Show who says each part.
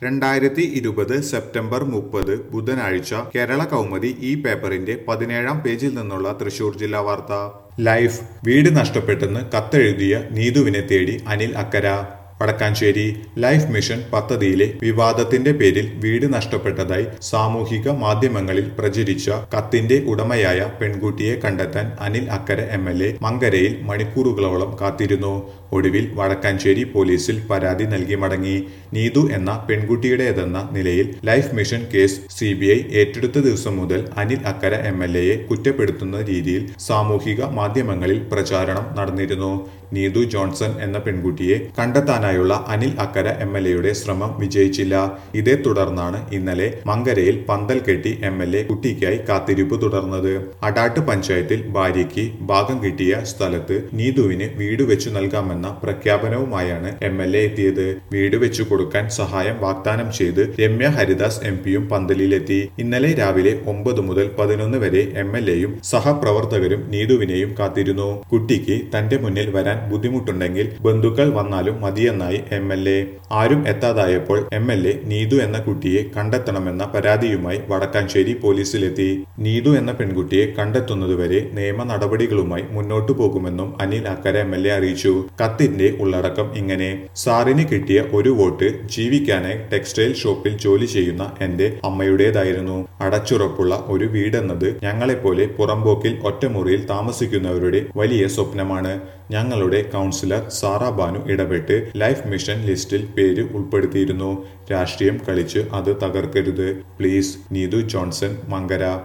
Speaker 1: രണ്ടായിരത്തി ഇരുപത് സെപ്റ്റംബർ മുപ്പത് ബുധനാഴ്ച കേരള കൗമുദി ഈ പേപ്പറിന്റെ പതിനേഴാം പേജിൽ നിന്നുള്ള തൃശൂർ ജില്ലാ വാർത്ത ലൈഫ് വീട് നഷ്ടപ്പെട്ടെന്ന് കത്തെഴുതിയ നീതുവിനെ തേടി അനിൽ അക്കര വടക്കാഞ്ചേരി ലൈഫ് മിഷൻ പദ്ധതിയിലെ വിവാദത്തിന്റെ പേരിൽ വീട് നഷ്ടപ്പെട്ടതായി സാമൂഹിക മാധ്യമങ്ങളിൽ പ്രചരിച്ച കത്തിന്റെ ഉടമയായ പെൺകുട്ടിയെ കണ്ടെത്താൻ Anil Akkara M L A മങ്കരയിൽ മണിക്കൂറുകളോളം കാത്തിരുന്നു ഒടുവിൽ വടക്കാഞ്ചേരി പോലീസിൽ പരാതി നൽകി മടങ്ങി നീതു എന്ന പെൺകുട്ടിയുടേതെന്ന നിലയിൽ life mission case C B I ഏറ്റെടുത്ത ദിവസം മുതൽ അനിൽ അക്കര എം എൽ എയെ കുറ്റപ്പെടുത്തുന്ന രീതിയിൽ സാമൂഹിക മാധ്യമങ്ങളിൽ പ്രചാരണം നടന്നിരുന്നു നീതു ജോൺസൺ എന്ന പെൺകുട്ടിയെ കണ്ടെത്താനായുള്ള അനിൽ അക്കര എം എൽ എയുടെ ശ്രമം വിജയിച്ചില്ല ഇതേ തുടർന്നാണ് ഇന്നലെ മങ്കരയിൽ പന്തൽ കെട്ടി എം എൽ എ കുട്ടിക്കായി കാത്തിരിപ്പ് തുടർന്നത് അടാട്ട് പഞ്ചായത്തിൽ ഭാര്യയ്ക്ക് ഭാഗം കിട്ടിയ സ്ഥലത്ത് നീതുവിന് വീട് വെച്ചു നൽകാമെന്ന പ്രഖ്യാപനവുമായാണ് എം എൽ എ എത്തിയത് വീട് വെച്ചു കൊടുക്കാൻ സഹായം വാഗ്ദാനം ചെയ്ത് രമ്യ ഹരിദാസ് എം പിയും പന്തലിലെത്തി ഇന്നലെ രാവിലെ ഒമ്പത് മുതൽ പതിനൊന്ന് വരെ എം എൽ എയും സഹപ്രവർത്തകരും നീതുവിനെയും കാത്തിരുന്നു കുട്ടിക്ക് തന്റെ മുന്നിൽ വരാൻ ബുദ്ധിമുട്ടുണ്ടെങ്കിൽ ബന്ധുക്കൾ വന്നാലും മതിയെന്നായി എം എൽ എ ആരും എത്താതായപ്പോൾ എം എൽ എ നീതു എന്ന കുട്ടിയെ കണ്ടെത്തണമെന്ന പരാതിയുമായി വടക്കാഞ്ചേരി പോലീസിലെത്തി നീതു എന്ന പെൺകുട്ടിയെ കണ്ടെത്തുന്നതുവരെ നിയമ നടപടികളുമായി മുന്നോട്ടു പോകുമെന്നും Anil Akkara M L A അറിയിച്ചു കത്തിന്റെ ഉള്ളടക്കം ഇങ്ങനെ സാറിന് കിട്ടിയ ഒരു വോട്ട് ജീവിക്കാനായി ടെക്സ്റ്റൈൽ ഷോപ്പിൽ ജോലി ചെയ്യുന്ന എന്റെ അമ്മയുടേതായിരുന്നു അടച്ചുറപ്പുള്ള ഒരു വീടെന്നത് ഞങ്ങളെപ്പോലെ പുറമ്പോക്കിൽ ഒറ്റമുറിയിൽ താമസിക്കുന്നവരുടെ വലിയ സ്വപ്നമാണ് ഞങ്ങളുടെ കൗൺസിലർ സാറാ ബാനു ഇടപെട്ട് ലൈഫ് മിഷൻ ലിസ്റ്റിൽ പേര് ഉൾപ്പെടുത്തിയിരുന്നു രാഷ്ട്രീയം കളിച്ച് അത് തകർക്കരുത് പ്ലീസ് നീതു ജോൺസൺ മങ്കര